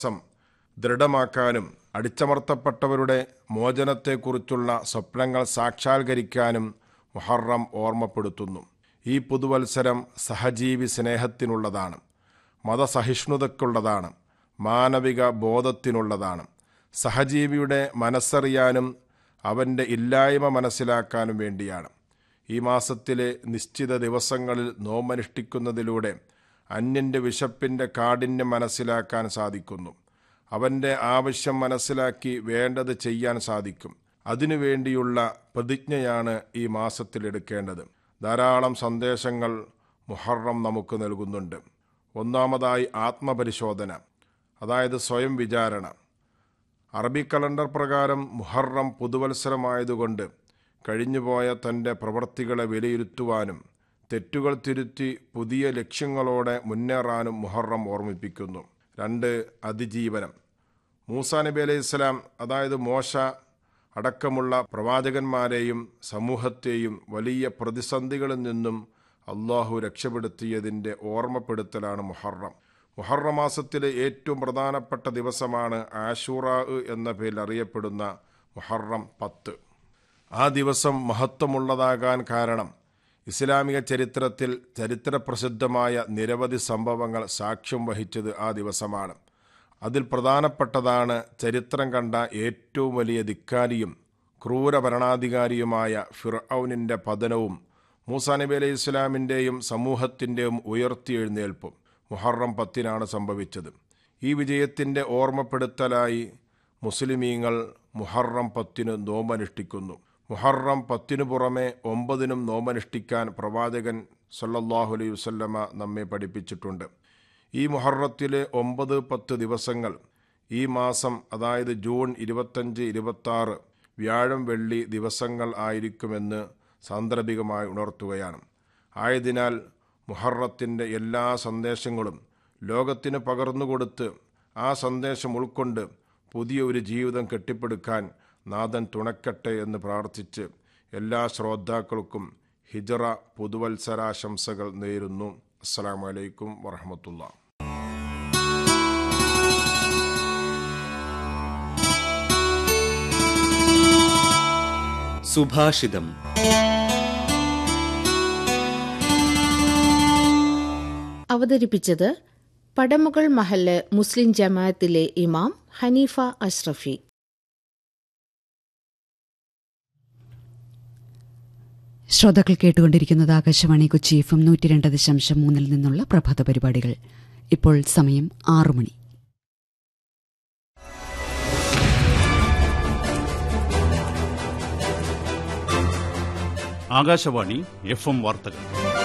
some ദൃഢമാക്കാനും അടിച്ചമർത്തപ്പെട്ടവരുടെ മോചനത്തെക്കുറിച്ചുള്ള സ്വപ്നങ്ങൾ സാക്ഷാത്കരിക്കാനും മുഹറം ഓർമ്മപ്പെടുത്തുന്നു ഈ പുതുവത്സരം സഹജീവി സ്നേഹത്തിനുള്ളതാണ് മതസഹിഷ്ണുതയ്ക്കുള്ളതാണ് മാനവിക ബോധത്തിനുള്ളതാണ് സഹജീവിയുടെ മനസ്സറിയാനും അവൻ്റെ ഇല്ലായ്മ മനസ്സിലാക്കാനും വേണ്ടിയാണ് ഈ മാസത്തിലെ നിശ്ചിത ദിവസങ്ങളിൽ നോമനുഷ്ഠിക്കുന്നതിലൂടെ അന്യൻ്റെ വിശപ്പിൻ്റെ കാഠിന്യം മനസ്സിലാക്കാൻ സാധിക്കുന്നു അവൻ്റെ ആവശ്യം മനസ്സിലാക്കി വേണ്ടത് ചെയ്യാൻ സാധിക്കും അതിനുവേണ്ടിയുള്ള പ്രതിജ്ഞയാണ് ഈ മാസത്തിൽ എടുക്കേണ്ടത് ധാരാളം സന്ദേശങ്ങൾ മുഹറം നമുക്ക് നൽകുന്നുണ്ട് ഒന്നാമതായി ആത്മപരിശോധന അതായത് സ്വയം വിചാരണ അറബി കലണ്ടർ പ്രകാരം മുഹറം പുതുവത്സരമായതുകൊണ്ട് കഴിഞ്ഞുപോയ തൻ്റെ പ്രവൃത്തികളെ വിലയിരുത്തുവാനും തെറ്റുകൾ തിരുത്തി പുതിയ ലക്ഷ്യങ്ങളോടെ മുന്നേറാനും മുഹറം ഓർമ്മിപ്പിക്കുന്നു രണ്ട് അതിജീവനം മൂസാ നബി അലൈഹി ഇസ്ലാം അതായത് മോശ അടക്കമുള്ള പ്രവാചകന്മാരെയും സമൂഹത്തെയും വലിയ പ്രതിസന്ധികളിൽ നിന്നും അള്ളാഹു രക്ഷപ്പെടുത്തിയതിൻ്റെ ഓർമ്മപ്പെടുത്തലാണ് മുഹറം മുഹറ മാസത്തിലെ ഏറ്റവും പ്രധാനപ്പെട്ട ദിവസമാണ് ആഷൂറാ എന്ന പേരിൽ അറിയപ്പെടുന്ന മുഹറം പത്ത് ആ ദിവസം മഹത്വമുള്ളതാകാൻ കാരണം ഇസ്ലാമിക ചരിത്രത്തിൽ ചരിത്രപ്രസിദ്ധമായ നിരവധി സംഭവങ്ങൾ സാക്ഷ്യം വഹിച്ചത് ആ ദിവസമാണ് അതിൽ പ്രധാനപ്പെട്ടതാണ് ചരിത്രം കണ്ട ഏറ്റവും വലിയ ധിക്കാരിയും ക്രൂര ഭരണാധികാരിയുമായ ഫിർഔനിൻ്റെ പതനവും മൂസാ നബി അലൈഹി ഇസ്ലാമിൻ്റെയും സമൂഹത്തിൻ്റെയും ഉയർത്തിയെഴുന്നേൽപ്പും മുഹറം പത്തിനാണ് സംഭവിച്ചത് ഈ വിജയത്തിൻ്റെ ഓർമ്മപ്പെടുത്തലായി മുസ്ലിമീങ്ങൾ മുഹറം പത്തിന് നോമ്പനുഷ്ഠിക്കുന്നു മുഹറം പത്തിനു പുറമെ ഒമ്പതിനും നോമ്പനുഷ്ഠിക്കാൻ പ്രവാചകൻ സല്ലല്ലാഹു അലൈഹി വസല്ലമ നമ്മെ പഠിപ്പിച്ചിട്ടുണ്ട് ഈ മുഹറത്തിലെ ഒമ്പത് പത്ത് ദിവസങ്ങൾ ഈ മാസം അതായത് ജൂൺ ഇരുപത്തഞ്ച് ഇരുപത്താറ് വ്യാഴം വെള്ളി ദിവസങ്ങൾ ആയിരിക്കുമെന്ന് സാന്ദർഭികമായി ഉണർത്തുകയാണ് ആയതിനാൽ മുഹറത്തിൻ്റെ എല്ലാ സന്ദേശങ്ങളും ലോകത്തിന് പകർന്നുകൊടുത്ത് ആ സന്ദേശം ഉൾക്കൊണ്ട് പുതിയ ഒരു ജീവിതം കെട്ടിപ്പടുക്കാൻ നാഥൻ തുണക്കട്ടെ എന്ന് പ്രാർത്ഥിച്ച് എല്ലാ ശ്രോതാക്കൾക്കും ഹിജറ പുതുവത്സരാശംസകൾ നേരുന്നു അസ്സാം വലൈക്കും വറഹമത്തുള്ള സുഭാഷിതം അവതരിപ്പിച്ചത് പടമുകൾ മഹല്ല് മുസ്ലിം ജമാഅത്തിലെ ഇമാം ഹനീഫ അഷ്റഫി ശ്രോതാക്കൾ കേട്ടുകൊണ്ടിരിക്കുന്നത് ആകാശവാണി കൊച്ചി എഫ് എം നൂറ്റി രണ്ട് ദശാംശം മൂന്നിൽ നിന്നുള്ള പ്രഭാത പരിപാടികൾ ഇപ്പോൾ സമയം ആറു മണി ആകാശവാണി എഫ് എം വാർത്തകൾ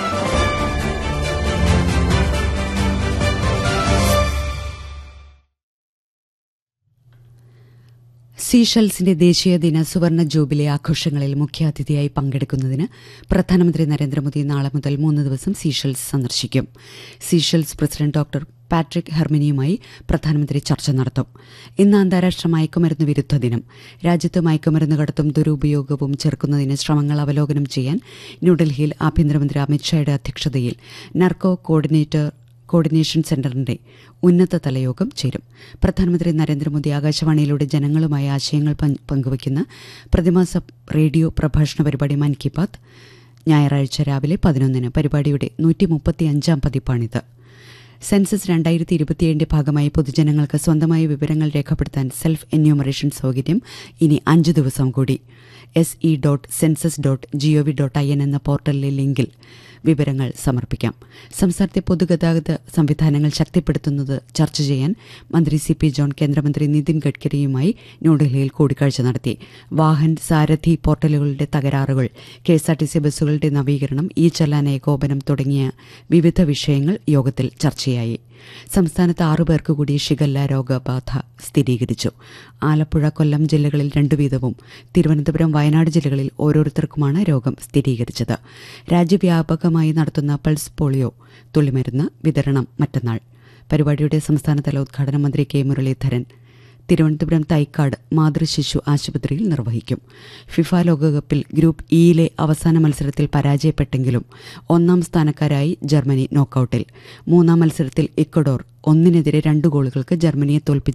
സീഷൽസിന്റെ ദേശീയ ദിന സുവർണ ജൂബിലി ആഘോഷങ്ങളിൽ മുഖ്യാതിഥിയായി പങ്കെടുക്കുന്നതിന് പ്രധാനമന്ത്രി നരേന്ദ്രമോദി നാളെ മുതൽ മൂന്ന് ദിവസം സീഷൽസ് സന്ദർശിക്കും സീഷൽസ് പ്രസിഡന്റ് ഡോക്ടർ പാട്രിക് ഹെർമിനിയുമായി പ്രധാനമന്ത്രി ചർച്ച നടത്തും ഇന്ന് അന്താരാഷ്ട്ര മയക്കുമരുന്ന് വിരുദ്ധ ദിനം രാജ്യത്ത് മയക്കുമരുന്ന് കടത്തും ദുരുപയോഗവും ചെറുക്കുന്നതിന് ശ്രമങ്ങൾ അവലോകനം ചെയ്യാൻ ന്യൂഡൽഹിയിൽ ആഭ്യന്തരമന്ത്രി അമിത്ഷായുടെ അധ്യക്ഷതയിൽ നർക്കോ കോർഡിനേറ്റർ കോർഡിനേഷൻ സെന്ററിന്റെ ഉന്നതതല യോഗം ചേരും പ്രധാനമന്ത്രി നരേന്ദ്രമോദി ആകാശവാണിയിലൂടെ ജനങ്ങളുമായി ആശയങ്ങൾ പങ്ക് പങ്കുവയ്ക്കുന്ന പ്രതിമാസ റേഡിയോ പ്രഭാഷണ പരിപാടി മൻ കി ബാത്ത് ഞായറാഴ്ച രാവിലെ പതിനൊന്നിന് പരിപാടിയുടെ നൂറ്റി മുപ്പത്തിയഞ്ചാം പതിപ്പാണിത് സെൻസസ് രണ്ടായിരത്തി ഇരുപത്തിയേഴിന്റെ ഭാഗമായി പൊതുജനങ്ങൾക്ക് സ്വന്തമായി വിവരങ്ങൾ രേഖപ്പെടുത്താൻ സെൽഫ് എന്യൂമറേഷൻ സൗകര്യം ഇനി അഞ്ചു ദിവസം കൂടി S E dot census dot G O V dot I N എന്ന പോർട്ടലിലെ ലിങ്കിൽ വിവരങ്ങൾ സമർപ്പിക്കാം സംസ്ഥാനത്തെ പൊതുഗതാഗത സംവിധാനങ്ങൾ ശക്തിപ്പെടുത്തുന്നത് ചർച്ച ചെയ്യാൻ മന്ത്രി സി പി ജോൺ കേന്ദ്രമന്ത്രി നിതിൻ ഗഡ്കരിയുമായി ന്യൂഡൽഹിയിൽ കൂടിക്കാഴ്ച നടത്തി വാഹൻ സാരഥി പോർട്ടലുകളുടെ തകരാറുകൾ K S R T C ബസ്സുകളുടെ നവീകരണം ഇ ചലാൻ ഏകോപനം തുടങ്ങിയ വിവിധ വിഷയങ്ങൾ യോഗത്തിൽ ചർച്ചയായി സംസ്ഥാനത്ത് ആറുപേർക്ക് കൂടി ഷിഗല്ല രോഗബാധ സ്ഥിരീകരിച്ചു ആലപ്പുഴ കൊല്ലം ജില്ലകളിൽ രണ്ടു വീതവും തിരുവനന്തപുരം വയനാട് ജില്ലകളിൽ ഓരോരുത്തർക്കുമാണ് രോഗം സ്ഥിരീകരിച്ചത് രാജ്യവ്യാപകമായി നടത്തുന്ന പൾസ് പോളിയോ തുള്ളിമരുന്ന് വിതരണം മറ്റന്നാൾ പരിപാടിയുടെ സംസ്ഥാനതല ഉദ്ഘാടനം മന്ത്രി കെ മുരളീധരൻ തിരുവനന്തപുരം തൈക്കാട് മാതൃശിശു ആശുപത്രിയിൽ നിർവഹിക്കും ഫിഫ ലോകകപ്പിൽ ഗ്രൂപ്പ് ഇയിലെ അവസാന മത്സരത്തിൽ പരാജയപ്പെട്ടെങ്കിലും ഒന്നാം സ്ഥാനക്കാരായി ജർമ്മനി നോക്കൌട്ടിൽ മൂന്നാം മത്സരത്തിൽ ഇക്വഡോർ ഒന്നിനെതിരെ രണ്ട് ഗോളുകൾക്ക് ജർമ്മനിയെ തോൽപ്പിച്ച്